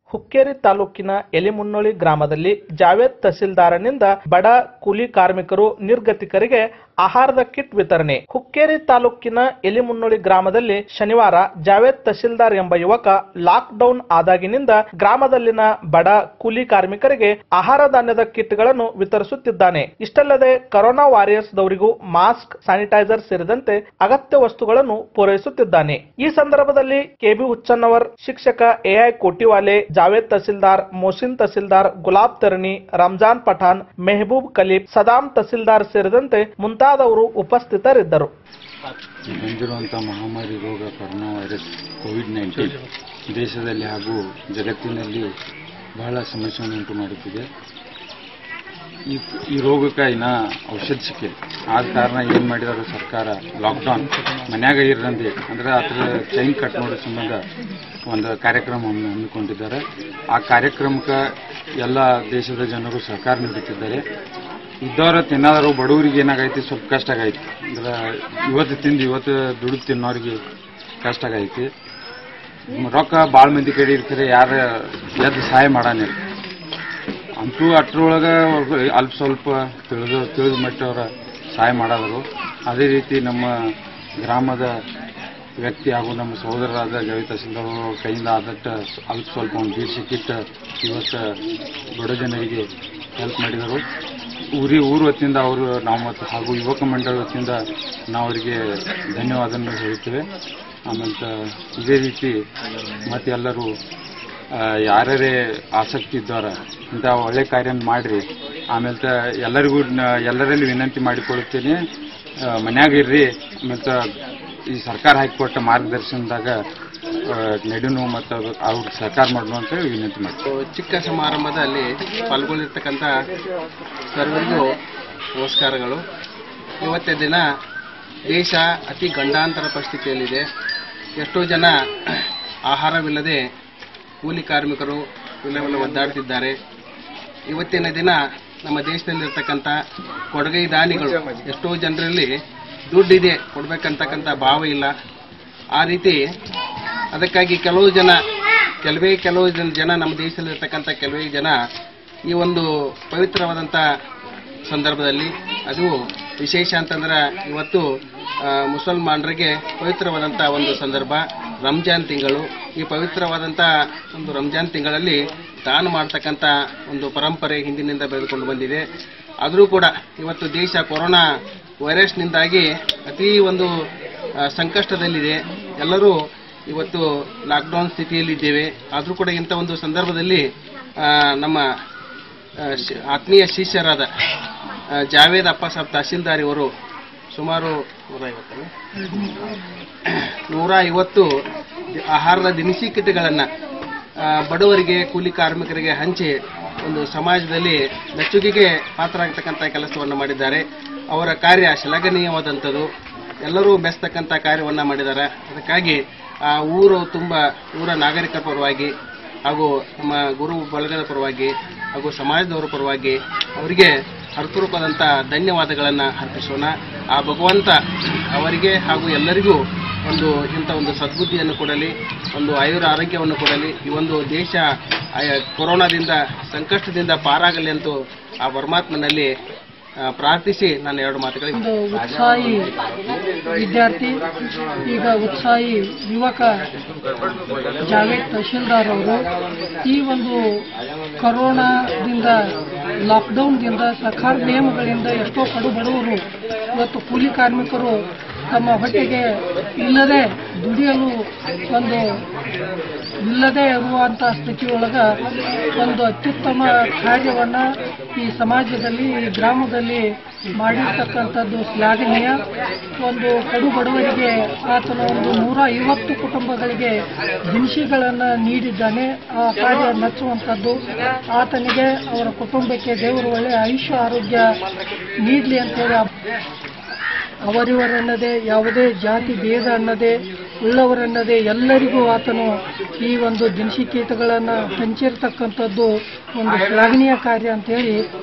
ಹುಕ್ಕೇರಿ ತಾಲೂಕಿನ ಎಲಿಮುನ್ನೋಳಿ ಗ್ರಾಮದಲ್ಲಿ ಜಾವೇದ್ ತಹಸೀಲ್ದಾರನಿಂದ ಬಡ ಕೂಲಿ ಕಾರ್ಮಿಕರು ನಿರ್ಗತಿಕರಿಗೆ ಆಹಾರದ ಕಿಟ್ ವಿತರಣೆ ಹುಕ್ಕೇರಿ ತಾಲೂಕಿನ ಎಲಿಮುನ್ನೋಳಿ ಗ್ರಾಮದಲ್ಲಿ ಶನಿವಾರ ಜಾವೇದ್ ತಹಸೀಲ್ದಾರ್ ಎಂಬ ಯುವಕ ಲಾಕ್ ಡೌನ್ ಆದಾಗಿನಿಂದ ಗ್ರಾಮದಲ್ಲಿನ ಬಡ ಕೂಲಿ ಕಾರ್ಮಿಕರಿಗೆ ಆಹಾರ ಧಾನ್ಯದ ಕಿಟ್ಗಳನ್ನು ವಿತರಿಸುತ್ತಿದ್ದಾನೆ ಇಷ್ಟಲ್ಲದೆ ಕರೋನಾ ವಾರಿಯರ್ಸ್ ದವರಿಗೂ ಮಾಸ್ಕ್ ಸ್ಯಾನಿಟೈಸರ್ ಸೇರಿದಂತೆ ಅಗತ್ಯ ವಸ್ತುಗಳನ್ನು ಪೂರೈಸುತ್ತಿದ್ದಾನೆ ಈ ಸಂದರ್ಭದಲ್ಲಿ ಕೆಬಿ ಹುಚ್ಚನ್ನವರ್ ಶಿಕ್ಷಕ ಎಐ ಕೋಟಿವಾಲೆ ಜಾವೇದ್ ತಹಸೀಲ್ದಾರ್ ಮೊಸಿನ್ ತಹಸೀಲ್ದಾರ್ ಗುಲಾಬ್ ತರಣಿ ರಂಜಾನ್ ಪಠಾಣ್ ಮೆಹಬೂಬ್ ಕಲೀಬ್ ಸದಾಂ ತಹಸೀಲ್ದಾರ್ ಸೇರಿದಂತೆ ಮುಂತಾದವರು ಉಪಸ್ಥಿತರಿದ್ದರು ಬಂದಿರುವಂಥ ಮಹಾಮಾರಿ ರೋಗ ಕೊರೋನಾ ವೈರಸ್ ಕೋವಿಡ್ ನೈನ್ಟೀನ್ ದೇಶದಲ್ಲಿ ಹಾಗೂ ಜಗತ್ತಿನಲ್ಲಿ ಬಹಳ ಸಮಸ್ಯೆಯನ್ನು ಉಂಟು ಮಾಡುತ್ತಿದೆ ಈ ಈ ರೋಗಕ್ಕೆ ಇನ್ನ ಔಷಧ ಸಿಕ್ಕಿಲ್ಲ ಆದ ಕಾರಣ ಏನು ಮಾಡಿದಾರೆ ಸರ್ಕಾರ ಲಾಕ್ಡೌನ್ ಮನ್ಯಾಗ ಇರಂದೆ ಅಂದ್ರೆ ಅದ್ರ ಚೈನ್ ಕಟ್ ಮಾಡೋ ಸಂಬಂಧ ಒಂದು ಕಾರ್ಯಕ್ರಮವನ್ನು ಹಮ್ಮಿಕೊಂಡಿದ್ದಾರೆ ಆ ಕಾರ್ಯಕ್ರಮಕ್ಕೆ ಎಲ್ಲ ದೇಶದ ಜನರು ಸಹಕಾರ ನೀಡುತ್ತಿದ್ದಾರೆ ಇದ್ದವರ ತಿನ್ನೋರು ಬಡವರಿಗೆ ಏನಾಗೈತಿ ಸ್ವಲ್ಪ ಕಷ್ಟ ಆಗೈತಿ ಅಂದ್ರೆ ಇವತ್ತು ತಿಂದು ಇವತ್ತು ದುಡಿದು ತಿನ್ನೋರಿಗೆ ಕಷ್ಟ ಆಗೈತಿ ರೊಕ್ಕ ಭಾಳ ಮಂದಿ ಕಡೆ ಇರ್ತಾರೆ ಯಾರು ಎದ್ದು ಸಹಾಯ ಮಾಡಾನಿಲ್ಲ ಅಂತೂ ಅಷ್ಟರೊಳಗೆ ಅಲ್ಪ ಸ್ವಲ್ಪ ತಿಳಿದು ತಿಳಿದ ಮಟ್ಟವ್ರ ಸಹಾಯ ಮಾಡಾದರು ಅದೇ ರೀತಿ ನಮ್ಮ ಗ್ರಾಮದ ವ್ಯಕ್ತಿ ಹಾಗೂ ನಮ್ಮ ಸಹೋದರರಾದ ಜವಿ ತಹಸೀಲ್ದಾರ್ ಅವ್ರ ಕೈಯಿಂದ ಆದಷ್ಟು ಅಲ್ಪ ಸ್ವಲ್ಪ ಒಂದು ಬೀಡ್ ಸಿಕ್ಕಿಟ್ಟು ಇವತ್ತು ಬಡ ಜನರಿಗೆ ಹೆಲ್ಪ್ ಮಾಡಿದರು ಊರಿ ಊರು ವತಿಯಿಂದ ಅವರು ನಾವು ಮತ್ತು ಹಾಗೂ ಯುವಕ ಮಂಡಳ ವತಿಯಿಂದ ನಾವು ಅವರಿಗೆ ಧನ್ಯವಾದವನ್ನು ಹೇಳ್ತೇವೆ ಆಮೇಲೆ ಇದೇ ರೀತಿ ಮತ್ತೆ ಎಲ್ಲರೂ ಆ, ಯಾರ್ಯಾರೇ ಆಸಕ್ತಿ ಇದ್ದಾರ ಇಂಥ ಒಳ್ಳೆ ಕಾರ್ಯ ಮಾಡಿರಿ ಆಮೇಲೆ ಎಲ್ಲರಿಗೂ ನ- ಎಲ್ಲರಲ್ಲಿ ವಿನಂತಿ ಮಾಡಿಕೊಳ್ಳುತ್ತೇನೆ ಆ, ಮನ್ಯಾಗ ಇರ್ರಿ ಆಮೇಲೆ ಈ ಸರ್ಕಾರ ಹಾಕಿಕೊಟ್ಟ ಮಾರ್ಗದರ್ಶನದಾಗ ನಡೆನು ಮತ್ತು ಅವ್ರಿಗೆ ಸಹಕಾರ ಮಾಡೋಣ ಅಂತ ಹೇಳಿ ವಿನಂತಿ ಮಾಡ್ತೀನಿ ಚಿಕ್ಕ ಸಮಾರಂಭದಲ್ಲಿ ಪಾಲ್ಗೊಂಡಿರ್ತಕ್ಕಂಥ ಸರ್ವರಿಗೂ ನಮಸ್ಕಾರಗಳು ಇವತ್ತಿನ ದಿನ ದೇಶ ಅತಿ ಗಂಡಾಂತರ ಪರಿಸ್ಥಿತಿಯಲ್ಲಿದೆ ಎಷ್ಟೋ ಜನ ಆಹಾರವಿಲ್ಲದೆ ಕೂಲಿ ಕಾರ್ಮಿಕರು ಇಲ್ಲವೆಲ್ಲ ಒದ್ದಾಡ್ತಿದ್ದಾರೆ ಇವತ್ತಿನ ದಿನ ನಮ್ಮ ದೇಶದಲ್ಲಿರ್ತಕ್ಕಂಥ ಕೊಡುಗೈ ದಾನಿಗಳು ಎಷ್ಟೋ ಜನರಲ್ಲಿ ದುಡ್ಡಿದೆ ಕೊಡ್ಬೇಕಂತಕ್ಕಂಥ ಭಾವ ಇಲ್ಲ ಆ ರೀತಿ ಅದಕ್ಕಾಗಿ ಕೆಲವು ಜನ ಕೆಲವೇ ಕೆಲವು ಜನ ಜನ ನಮ್ಮ ದೇಶದಲ್ಲಿರ್ತಕ್ಕಂಥ ಕೆಲವೇ ಜನ ಈ ಒಂದು ಪವಿತ್ರವಾದಂಥ ಸಂದರ್ಭದಲ್ಲಿ ಅದು ವಿಶೇಷ ಅಂತಂದ್ರೆ ಇವತ್ತು ಆ, ಮುಸಲ್ಮಾನರಿಗೆ ಪವಿತ್ರವಾದಂಥ ಒಂದು ಸಂದರ್ಭ ರಂಜಾನ್ ತಿಂಗಳು ಈ ಪವಿತ್ರವಾದಂಥ ಒಂದು ರಂಜಾನ್ ತಿಂಗಳಲ್ಲಿ ದಾನ ಮಾಡ್ತಕ್ಕಂಥ ಒಂದು ಪರಂಪರೆ ಹಿಂದಿನಿಂದ ಬೆಳೆದುಕೊಂಡು ಬಂದಿದೆ ಆದರೂ ಕೂಡ ಇವತ್ತು ದೇಶ ಕೊರೋನಾ ವೈರಸ್ನಿಂದಾಗಿ ಅತೀ ಒಂದು ಆ, ಸಂಕಷ್ಟದಲ್ಲಿದೆ ಎಲ್ಲರೂ ಇವತ್ತು ಲಾಕ್ಡೌನ್ ಸ್ಥಿತಿಯಲ್ಲಿದ್ದೇವೆ ಆದರೂ ಕೂಡ ಇಂಥ ಒಂದು ಸಂದರ್ಭದಲ್ಲಿ ಆ, ನಮ್ಮ ಆ, ಶಿ- ಆತ್ಮೀಯ ಶಿಷ್ಯರಾದ ಆ, ಜಾವೇದ್ ಅಪ್ಪ ಸಾಬ್ ತಹಸೀಲ್ದಾರ್ ಇವರು ಸುಮಾರು ನೂರ ಐವತ್ತಲ್ಲ? ನೂರ ಐವತ್ತು ದಿ- ಆಹಾರದ ದಿನಸಿ ಕಿಟ್ಗಳನ್ನು ಬಡವರಿಗೆ ಕೂಲಿ ಕಾರ್ಮಿಕರಿಗೆ ಹಂಚಿ ಒಂದು ಸಮಾಜದಲ್ಲಿ ಮೆಚ್ಚುಗೆಗೆ ಪಾತ್ರ ಆಗ್ತಕ್ಕಂಥ ಕೆಲಸವನ್ನು ಮಾಡಿದ್ದಾರೆ ಅವರ ಕಾರ್ಯ ಶ್ಲಾಘನೀಯವಾದಂಥದ್ದು ಎಲ್ಲರೂ ಬೆಸ್ತಕ್ಕಂಥ ಕಾರ್ಯವನ್ನು ಮಾಡಿದ್ದಾರೆ ಅದಕ್ಕಾಗಿ ಆ ಊರು ತುಂಬ ಊರ ನಾಗರಿಕರ ಪರವಾಗಿ ಹಾಗೂ ನಮ್ಮ ಗುರು ಬಳಗದ ಪರವಾಗಿ ಹಾಗೂ ಸಮಾಜದವರ ಪರವಾಗಿ ಅವರಿಗೆ ಹೃತ್ಪೂರ್ವಕವಾದಂಥ ಧನ್ಯವಾದಗಳನ್ನು ಅರ್ಪಿಸೋಣ ಆ ಭಗವಂತ ಅವರಿಗೆ ಹಾಗೂ ಎಲ್ಲರಿಗೂ ಒಂದು ಇಂಥ ಒಂದು ಸದ್ಬುದ್ಧಿಯನ್ನು ಕೊಡಲಿ ಒಂದು ಆಯುರ ಆರೋಗ್ಯವನ್ನು ಕೊಡಲಿ ಈ ಒಂದು ದೇಶ ಆಯ- ಕೊರೋನಾದಿಂದ ಸಂಕಷ್ಟದಿಂದ ಪಾರಾಗಲಿ ಅಂತೂ ಆ ಪರಮಾತ್ಮನಲ್ಲಿ ಆ, ಪ್ರಾರ್ಥಿಸಿ ನಾನು ಎರಡು ಮಾತುಗಳಿಗೆ ಒಂದು ಉತ್ಸಾಹಿ ವಿದ್ಯಾರ್ಥಿ ಈಗ ಉತ್ಸಾಹಿ ಯುವಕ ಜಾವೇದ್ ತಹಶೀಲ್ದಾರ್ ಅವರು ಈ ಒಂದು ಕೊರೋನಾದಿಂದ ಲಾಕ್ಡೌನ್ದಿಂದ ಸರ್ಕಾರ ನಿಯಮಗಳಿಂದ ಎಷ್ಟೋ ಕಡು ಬಡವರು ಇವತ್ತು ಕೂಲಿ ಕಾರ್ಮಿಕರು ತಮ್ಮ ಹೊಟ್ಟೆಗೆ ಇಲ್ಲದೆ ದುಡಿಯಲು ಒಂದು ಇಲ್ಲದೆ ಇರುವಂಥ ಸ್ಥಿತಿಯೊಳಗ ಒಂದು ಅತ್ಯುತ್ತಮ ಕಾರ್ಯವನ್ನ ಈ ಸಮಾಜದಲ್ಲಿ ಈ ಗ್ರಾಮದಲ್ಲಿ ಮಾಡಿರ್ತಕ್ಕಂಥದ್ದು ಶ್ಲಾಘನೀಯ ಒಂದು ಕಡು ಬಡವರಿಗೆ ಆತನ ಒಂದು ನೂರ ಐವತ್ತು ಕುಟುಂಬಗಳಿಗೆ ದಿನಸಿಗಳನ್ನು ನೀಡಿದ್ದಾನೆ ಆ ಕಾರ್ಯ ಮೆಚ್ಚುವಂಥದ್ದು ಆತನಿಗೆ ಅವರ ಕುಟುಂಬಕ್ಕೆ ದೇವರು ಒಳ್ಳೆಯ ಆಯುಷ್ಯ ಆರೋಗ್ಯ ನೀಡಲಿ ಅಂತೇಳಿ ಅವರಿವರನ್ನದೇ ಯಾವುದೇ ಜಾತಿ ಭೇದ ಅನ್ನದೇ ಉಳ್ಳವರನ್ನದೇ ಎಲ್ಲರಿಗೂ ಆತನು ಈ ಒಂದು ದಿನಸಿ ಕೀಟಗಳನ್ನು ಹಂಚಿರ್ತಕ್ಕಂಥದ್ದು ಒಂದು ಶ್ಲಾಘನೀಯ ಕಾರ್ಯ ಅಂತೇಳಿ